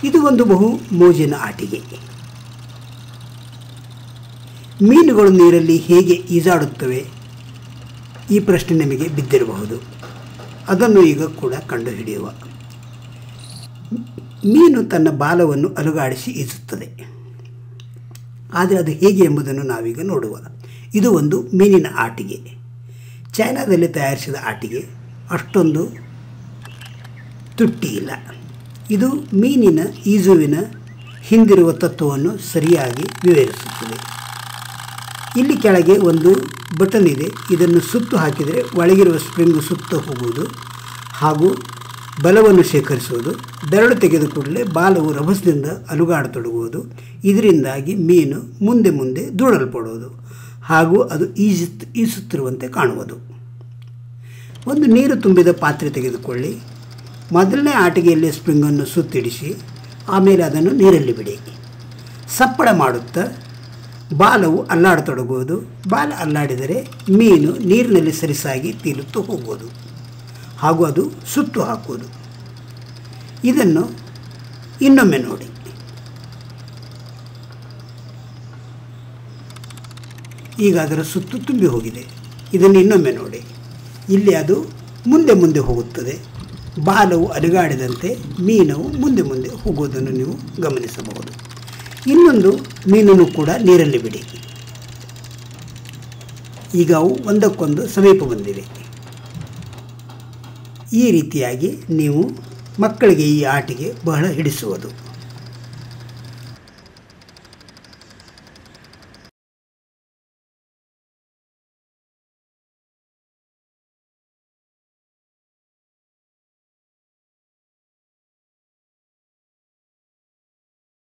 ಇದು ಒಂದು ಬಹು ಮೋಜಿನ ಆಟಿಕೆ ಮೀನುಗಳು ನೀರಲ್ಲಿ ಹೇಗೆ ಈಜಾಡುತ್ತವೆ ಈ ಪ್ರಶ್ನೆ ನಿಮಗೆ ಬಿದ್ದಿರಬಹುದು ಅದನ್ನು ಈಗ ಕೂಡ ಕಂಡುಹಿಡಿಯುವ ಮೀನು ತನ್ನ ಬಾಲವನ್ನು ಅಲುಗಾಡಿಸಿ ಈಜುತ್ತದೆ ಆದರೆ ಅದು ಹೇಗೆ ಎಂಬುದನ್ನು ನಾವೀಗ ನೋಡುವ ಇದು ಒಂದು ಮೀನಿನ ಆಟಿಕೆ ಚೈನಾದಲ್ಲಿ ತಯಾರಿಸಿದ ಆಟಿಕೆ ಅಷ್ಟೊಂದು ತುಟ್ಟಿ ಇಲ್ಲ ಇದು ಮೀನಿನ ಈಜುವಿನ ಹಿಂದಿರುವ ತತ್ವವನ್ನು ಸರಿಯಾಗಿ ವಿವರಿಸುತ್ತದೆ ಇಲ್ಲಿ ಕೆಳಗೆ ಒಂದು ಬಟನ್ ಇದೆ ಇದನ್ನು ಸುತ್ತು ಹಾಕಿದರೆ ಒಳಗಿರುವ ಸ್ಪ್ರಿಂಗು ಸುತ್ತ ಹೋಗುವುದು ಹಾಗೂ ಬಲವನ್ನು ಶೇಖರಿಸುವುದು ಬೆರಳು ತೆಗೆದ ಕೂಡಲೇ ಬಾಲವು ರಭಸದಿಂದ ಅಲುಗಾಡತೊಡಗುವುದು ಇದರಿಂದಾಗಿ ಮೀನು ಮುಂದೆ ಮುಂದೆ ದೂಡಲ್ಪಡುವುದು ಹಾಗೂ ಅದು ಈಜುತ್ ಈಸುತ್ತಿರುವಂತೆ ಕಾಣುವುದು ಒಂದು ನೀರು ತುಂಬಿದ ಪಾತ್ರೆ ತೆಗೆದುಕೊಳ್ಳಿ ಮೊದಲನೇ ಆಟಿಕೆಯಲ್ಲಿ ಸ್ಪ್ರಿಂಗನ್ನು ಸುತ್ತಿಡಿಸಿ ಆಮೇಲೆ ಅದನ್ನು ನೀರಲ್ಲಿ ಬಿಡಿ ಸಪ್ಪಳ ಮಾಡುತ್ತಾ ಬಾಲವು ಅಲ್ಲಾಡತೊಡಗುವುದು ಬಾಲ ಅಲ್ಲಾಡಿದರೆ ಮೀನು ನೀರಿನಲ್ಲಿ ಸರಿಸಾಗಿ ತೇಲುತ್ತಾ ಹೋಗುವುದು ಹಾಗೂ ಅದು ಸುತ್ತು ಹಾಕುವುದು ಇದನ್ನು ಇನ್ನೊಮ್ಮೆ ನೋಡಿ ಈಗ ಅದರ ಸುತ್ತು ತುಂಬಿ ಹೋಗಿದೆ ಇದನ್ನು ಇನ್ನೊಮ್ಮೆ ನೋಡಿ ಇಲ್ಲಿ ಅದು ಮುಂದೆ ಮುಂದೆ ಹೋಗುತ್ತದೆ ಬಾಲವು ಅಲುಗಾಡಿದಂತೆ ಮೀನವು ಮುಂದೆ ಮುಂದೆ ಹೋಗುವುದನ್ನು ನೀವು ಗಮನಿಸಬಹುದು ಇನ್ನೊಂದು ಮೀನನ್ನು ಕೂಡ ನೀರಲ್ಲಿ ಬಿಡಿ ಈಗ ಅವು ಒಂದಕ್ಕೊಂದು ಸಮೀಪ ಬಂದಿವೆ ಈ ರೀತಿಯಾಗಿ ನೀವು ಮಕ್ಕಳಿಗೆ ಈ ಆಟಿಕೆ ಬಹಳ ಹಿಡಿಸುವುದು